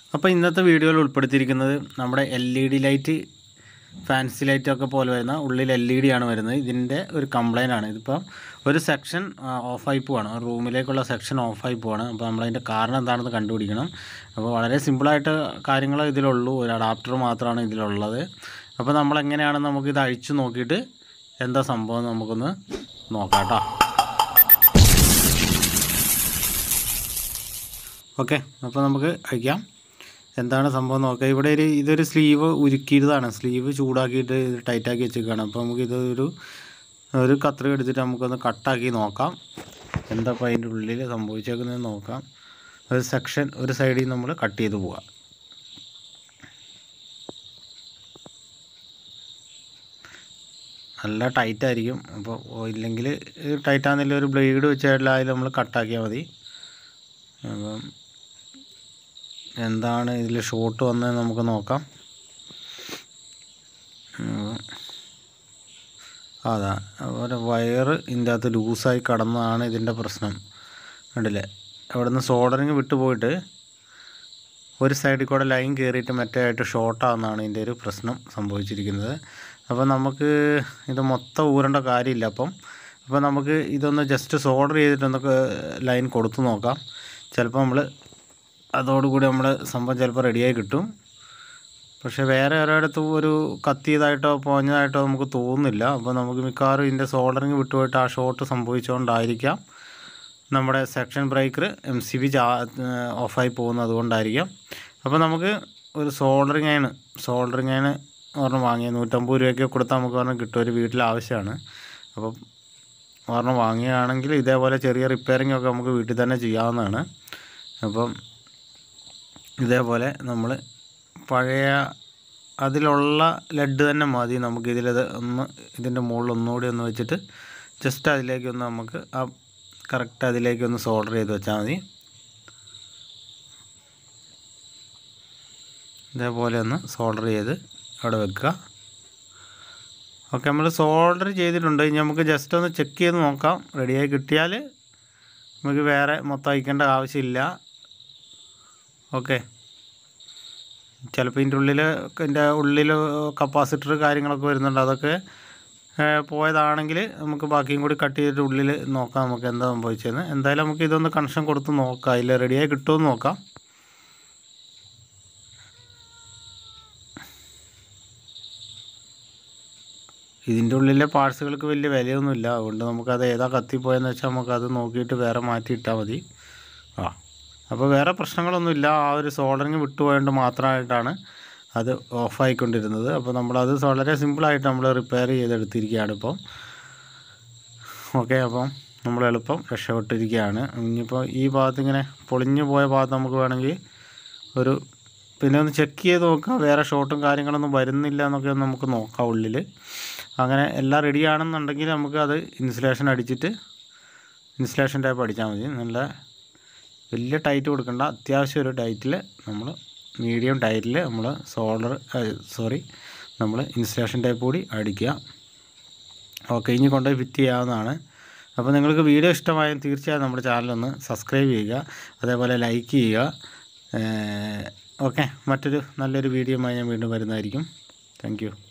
അപ്പോൾ ഇന്നത്തെ വീഡിയോയിൽ ഉൾപ്പെടുത്തിയിരിക്കുന്നത് നമ്മുടെ L E D light fancy ലൈറ്റൊക്കെ പോലെ വരുന്ന ഉള്ളിൽ എൽ ഇ ഡി ആണ് വരുന്നത് ഇതിൻ്റെ ഒരു കംപ്ലൈൻ്റ് ആണ് ഇതിപ്പോൾ ഒരു സെക്ഷൻ ഓഫായി പോവാണ് റൂമിലേക്കുള്ള സെക്ഷൻ ഓഫായി പോവാണ് അപ്പോൾ നമ്മളതിൻ്റെ കാരണം എന്താണെന്ന് കണ്ടുപിടിക്കണം അപ്പോൾ വളരെ സിമ്പിളായിട്ട് കാര്യങ്ങൾ ഇതിലുള്ളൂ ഒരു അഡാപ്റ്റർ മാത്രമാണ് ഇതിലുള്ളത് അപ്പോൾ നമ്മൾ എങ്ങനെയാണ് നമുക്കിത് അഴിച്ചു നോക്കിയിട്ട് എന്താ സംഭവം എന്ന് നമുക്കൊന്ന് നോക്കാം കേട്ടോ ഓക്കെ അപ്പോൾ നമുക്ക് അഴിക്കാം എന്താണ് സംഭവം നോക്കാം ഇവിടെ ഒരു ഇതൊരു സ്ലീവ് ഉരുക്കിയതാണ് സ്ലീവ് ചൂടാക്കിയിട്ട് ഇത് ടൈറ്റാക്കി വെച്ചേക്കാണ് അപ്പോൾ നമുക്ക് ഇതൊരു ഒരു കത്രിക എടുത്തിട്ട് നമുക്കൊന്ന് കട്ടാക്കി നോക്കാം എന്താ അപ്പോൾ അതിൻ്റെ ഉള്ളിൽ സംഭവിച്ചേക്കുന്നത് നോക്കാം ഒരു സെക്ഷൻ ഒരു സൈഡിൽ നമ്മൾ കട്ട് ചെയ്ത് പോവാം നല്ല ടൈറ്റ് ആയിരിക്കും അപ്പോൾ ഇല്ലെങ്കിൽ ടൈറ്റ് ആണെന്നില്ല ഒരു ബ്ലേഡ് വെച്ചാൽ അതിൽ നമ്മൾ കട്ടാക്കിയാൽ മതി അപ്പം എന്താണ് ഇതിൽ ഷോട്ട് വന്നത് നമുക്ക് നോക്കാം ഉം. അതാ അതുപോലെ വയറ് ഇതിൻ്റെ അകത്ത് ലൂസായി കടന്നതാണ് ഇതിൻ്റെ പ്രശ്നം കണ്ടില്ലേ അവിടെ നിന്ന് സോഡറിങ് വിട്ടു പോയിട്ട് ഒരു സൈഡിൽ കൂടെ ലൈൻ കയറിയിട്ട് മറ്റേ ആയിട്ട് ഷോർട്ടാവുന്നതാണ് ഇതിൻ്റെ ഒരു പ്രശ്നം സംഭവിച്ചിരിക്കുന്നത് അപ്പോൾ നമുക്ക് ഇത് മൊത്തം ഊരേണ്ട കാര്യമില്ല അപ്പം അപ്പോൾ നമുക്ക് ഇതൊന്ന് ജസ്റ്റ് സോൾഡർ ചെയ്തിട്ടൊന്നൊക്കെ ലൈൻ കൊടുത്തു നോക്കാം ചിലപ്പോൾ നമ്മൾ അതോടുകൂടി നമ്മുടെ സംഭവം ചിലപ്പോൾ റെഡിയായി കിട്ടും പക്ഷേ വേറെ ഒരിടത്തും ഒരു കത്തിയതായിട്ടോ പോഞ്ഞതായിട്ടോ നമുക്ക് തോന്നുന്നില്ല അപ്പോൾ നമുക്ക് മിക്കവാറും ഇതിൻ്റെ സോൾഡറിങ് വിട്ടുപോയിട്ട് ആ ഷോർട്ട് സംഭവിച്ചുകൊണ്ടായിരിക്കാം നമ്മുടെ section breaker M C B ചാ ഓഫായി പോകുന്നത് അതുകൊണ്ടായിരിക്കാം അപ്പോൾ നമുക്ക് ഒരു സോൾഡറിങ് അയണ് സോൾഡറിങ് അയണ് ഒരെണ്ണം വാങ്ങിയ നൂറ്റമ്പത് രൂപയ്ക്ക് കൊടുത്താൽ നമുക്ക് ഒരെണ്ണം കിട്ടും ഒരു വീട്ടിൽ ആവശ്യമാണ് അപ്പം ഒരെണ്ണം വാങ്ങിയാണെങ്കിൽ ഇതേപോലെ ചെറിയ റിപ്പയറിംഗ് ഒക്കെ നമുക്ക് വീട്ടിൽ തന്നെ ചെയ്യാവുന്നതാണ് അപ്പം ഇതേപോലെ നമ്മൾ പഴയ അതിലുള്ള ലെഡ് തന്നെ മതി നമുക്ക് ഇതിലത് ഒന്ന് ഇതിൻ്റെ മുകളിൽ ഒന്നുകൂടി ഒന്ന് വെച്ചിട്ട് ജസ്റ്റ് അതിലേക്കൊന്ന് നമുക്ക് ആ കറക്റ്റ് അതിലേക്കൊന്ന് സോൾഡർ ചെയ്ത് വെച്ചാൽ മതി ഇതേപോലെ ഒന്ന് സോൾഡർ ചെയ്ത് അവിടെ വെക്കുക ഓക്കെ നമ്മൾ സോൾഡർ ചെയ്തിട്ടുണ്ട് ഇനി നമുക്ക് ജസ്റ്റ് ഒന്ന് ചെക്ക് ചെയ്ത് നോക്കാം റെഡിയായി കിട്ടിയാൽ നമുക്ക് വേറെ മൊത്തം അയക്കേണ്ട ആവശ്യമില്ല ഓക്കെ ചിലപ്പോൾ ഇതിൻ്റെ ഉള്ളിൽ ഇതിൻ്റെ ഉള്ളിൽ കപ്പാസിറ്റർ കാര്യങ്ങളൊക്കെ വരുന്നുണ്ട് അതൊക്കെ ഏഹ്, പോയതാണെങ്കിൽ നമുക്ക് ബാക്കിയും കൂടി കട്ട് ചെയ്തിട്ട് ഉള്ളിൽ നോക്കാം നമുക്ക് എന്താ സംഭവിച്ചതെന്ന് എന്തായാലും നമുക്ക് ഇതൊന്ന് കണക്ഷൻ കൊടുത്ത് നോക്കാം അതിൽ റെഡിയായി കിട്ടുമെന്ന് നോക്കാം ഇതിൻ്റെ ഉള്ളിലെ പാർട്സുകൾക്ക് വലിയ വിലയൊന്നുമില്ല അതുകൊണ്ട് നമുക്കത് ഏതാ കത്തിപ്പോയെന്ന് വെച്ചാൽ നമുക്കത് നോക്കിയിട്ട് വേറെ മാറ്റി ഇട്ടാൽ മതി ആ അപ്പോൾ വേറെ പ്രശ്നങ്ങളൊന്നുമില്ല ആ ഒരു സോൾഡറിങ് വിട്ടുപോയതുകൊണ്ട് മാത്രമായിട്ടാണ് അത് ഓഫായിക്കൊണ്ടിരുന്നത് അപ്പോൾ നമ്മളത് വളരെ സിമ്പിളായിട്ട് നമ്മൾ റിപ്പയർ ചെയ്തെടുത്തിരിക്കുകയാണ് ഇപ്പം ഓക്കെ അപ്പം നമ്മൾ എളുപ്പം രക്ഷപ്പെട്ടിരിക്കുകയാണ് ഇനിയിപ്പോൾ ഈ ഭാഗത്ത് ഇങ്ങനെ പൊളിഞ്ഞു പോയ ഭാഗത്ത് നമുക്ക് വേണമെങ്കിൽ ഒരു പിന്നെ ഒന്ന് ചെക്ക് ചെയ്ത് നോക്കാം വേറെ ഷോട്ടും കാര്യങ്ങളൊന്നും വരുന്നില്ല എന്നൊക്കെ ഒന്ന് നമുക്ക് നോക്കാം ഉള്ളിൽ അങ്ങനെ എല്ലാം റെഡി ആണെന്നുണ്ടെങ്കിൽ നമുക്ക് അത് ഇൻസുലേഷൻ അടിച്ചിട്ട് ഇൻസുലേഷൻ ടൈപ്പ് അടിച്ചാൽ മതി നല്ല വലിയ ടൈറ്റ് കൊടുക്കണ്ട അത്യാവശ്യം ഒരു ടൈറ്റിൽ നമ്മൾ മീഡിയം ടൈറ്റിൽ നമ്മൾ സോൾഡർ സോറി നമ്മൾ ഇൻസുലേഷൻ ടൈപ്പ് കൂടി അടിക്കുക ഓക്കെ ഇനി കൊണ്ടുപോയി ഫിറ്റ് ചെയ്യാവുന്നതാണ് അപ്പോൾ നിങ്ങൾക്ക് വീഡിയോ ഇഷ്ടമായാൽ തീർച്ചയായും നമ്മുടെ ചാനലൊന്ന് സബ്സ്ക്രൈബ് ചെയ്യുക അതേപോലെ ലൈക്ക് ചെയ്യുക ഓക്കെ മറ്റൊരു നല്ലൊരു വീഡിയോയുമായി ഞാൻ വീണ്ടും വരുന്നതായിരിക്കും താങ്ക്